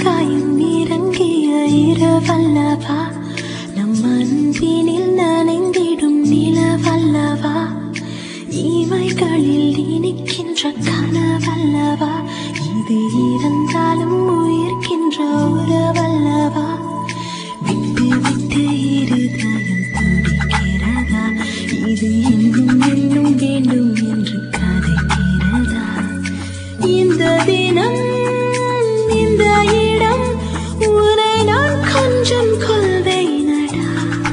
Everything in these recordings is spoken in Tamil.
ஆகாயம் இறங்கிய இரவல்லவா நம் அன்பினில் நனைந்திடும் நிலவல்லவா இவைகளில் இனிக்கின்ற கனவல்லவா இது இருந்தாலும் உயிர்க்கின்ற உறவல்லவா விட்டு விட்டு இருதயம் துடிக்கிறதா இது இன்னும் இன்னும் வேண்டும் என்று கதைக்கிறதா இந்த தினம் இந்த இடம் உன்னை நான் கொஞ்சம் கொள்வேனடா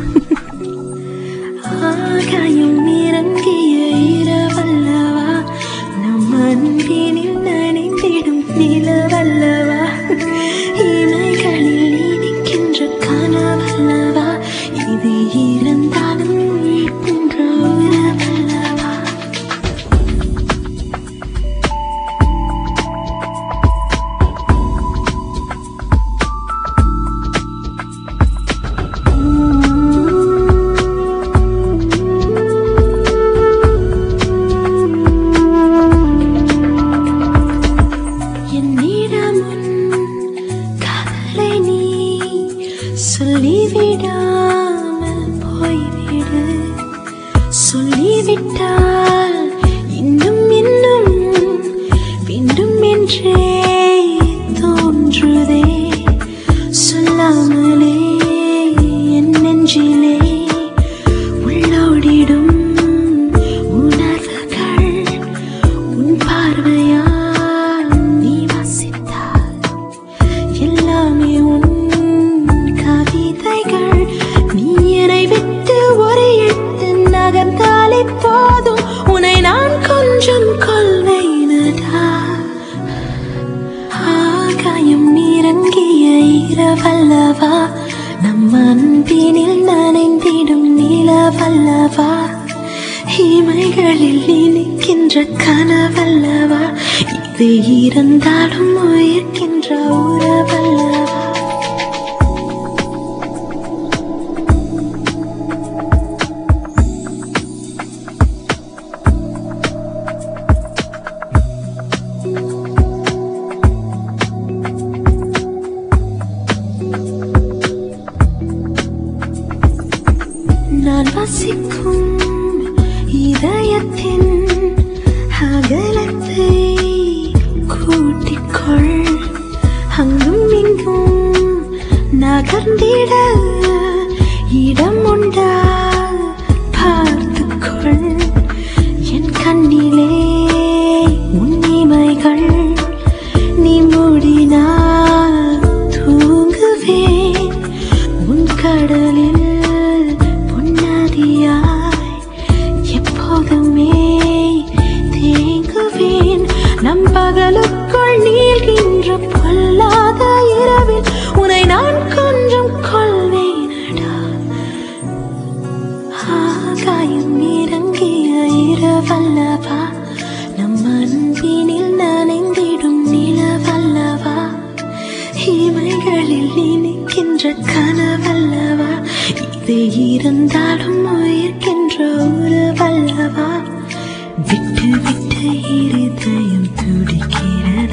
ஆகாயம் இறங்கிய இரவல்லவா நம் அன்பினில் நனைந்திடும் நிலவல்லவா இமைகளில் இனிக்கின்ற கனவல்லவா இது இருந்தாலும் உயிர்க்கின்ற உறவல்லவா என்னிடம் உன் காதலை நீ சொல்லிவிடாமல் போய்விடு சொல்லிவிட்டால் இன்னும் இன்னும் வேண்டும் என்றே தோன்றுதே சொல்லாமலே என் நெஞ்சிலே உள்ளோடிடும் உணர்வுகள் உன் பார்வையால் நீ வசித்தால் எல்லாமே உன் கவிதைகள் நீ என்னை விட்டு ஒரு எட்டு நகர்ந்தாலே போதும் உன்னை நான் கொஞ்சம் கொள்வேனடா ஆகாயம் இறங்கிய இரவல்லவா நம் அன்பினில் நனைந்திடும் நிலவல்லவா இமைகளில் இனிக்கின்ற கனவல்லவா இது இருந்தாலும் உயிர்க்கின்ற உறவல்லவா நான் வசிக்கும் இதயத்தின் அகலத்தை கூட்டிக்கொள் அங்கும் இங்கும் நகர்ந்திட இடம் உண்டா பார்த்துக்கொள் என் கண்ணிலே உன் இமைகள் நீ மூடினால் தூங்குவேன் உன் கடலில் பொன்னதியாய் எப்போதுமே தேங்குவேன் நம் பகலுக்குள் நீள்கின்ற பொல்லாத இரவில் உன்னை நான் கொஞ்சம் கொள்வேனடா ஆகாயம் இறங்கிய இரவல்லவா நம் அன்பினில் நனைந்திடும் நிலவல்லவா இமைகளில் இனிக்கின்ற கனவல்லவா இது இருந்தாலும் உயிர்க்கின்ற உறவல்லவா விட்டு விட்டு இருதயம் துடிக்கிறதா